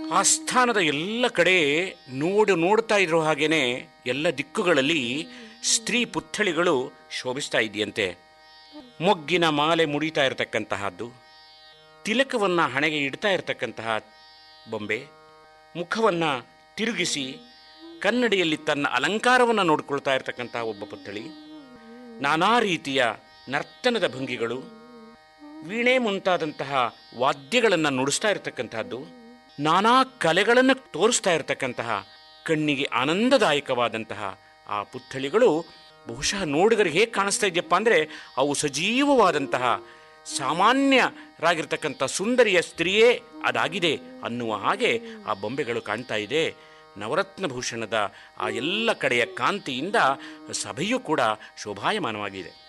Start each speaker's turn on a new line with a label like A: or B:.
A: ಆಸ್ಥಾನದ ಎಲ್ಲ ಕಡೆ ನೋಡು ನೋಡ್ತಾ ಇರೋ ಹಾಗೇನೆ ಎಲ್ಲ ದಿಕ್ಕುಗಳಲ್ಲಿ ಸ್ತ್ರೀ ಪುತ್ಥಳಿಗಳು ಶೋಭಿಸ್ತಾ ಇದೆಯಂತೆ ಮೊಗ್ಗಿನ ಮಾಲೆ ಮುಡಿತಾ ಇರತಕ್ಕಂತಹದ್ದು ತಿಲಕವನ್ನ ಹಣೆಗೆ ಇಡ್ತಾ ಇರತಕ್ಕಂತಹ ಬೊಂಬೆ ಮುಖವನ್ನ ತಿರುಗಿಸಿ ಕನ್ನಡಿಯಲ್ಲಿ ತನ್ನ ಅಲಂಕಾರವನ್ನು ನೋಡಿಕೊಳ್ತಾ ಇರತಕ್ಕಂತಹ ಒಬ್ಬ ಪುತ್ಥಳಿ ನಾನಾ ರೀತಿಯ ನರ್ತನದ ಭಂಗಿಗಳು ವೀಣೆ ಮುಂತಾದಂತಹ ವಾದ್ಯಗಳನ್ನು ನುಡಿಸ್ತಾ ಇರತಕ್ಕಂತಹದ್ದು ನಾನಾ ಕಲೆಗಳನ್ನು ತೋರಿಸ್ತಾ ಇರತಕ್ಕಂತಹ ಕಣ್ಣಿಗೆ ಆನಂದದಾಯಕವಾದಂತಹ ಆ ಪುತ್ಥಳಿಗಳು ಬಹುಶಃ ನೋಡುಗರಿಗೆ ಹೇಗೆ ಕಾಣಿಸ್ತಾ ಇದೆಯಪ್ಪ ಅಂದರೆ ಅವು ಸಜೀವವಾದಂತಹ ಸಾಮಾನ್ಯರಾಗಿರ್ತಕ್ಕಂಥ ಸುಂದರಿಯ ಸ್ತ್ರೀಯೇ ಅದಾಗಿದೆ ಅನ್ನುವ ಹಾಗೆ ಆ ಬೊಂಬೆಗಳು ಕಾಣ್ತಾ ಇದೆ ನವರತ್ನಭೂಷಣದ ಆ ಎಲ್ಲ ಕಡೆಯ ಕಾಂತಿಯಿಂದ ಸಭೆಯೂ ಕೂಡ ಶೋಭಾಯಮಾನವಾಗಿದೆ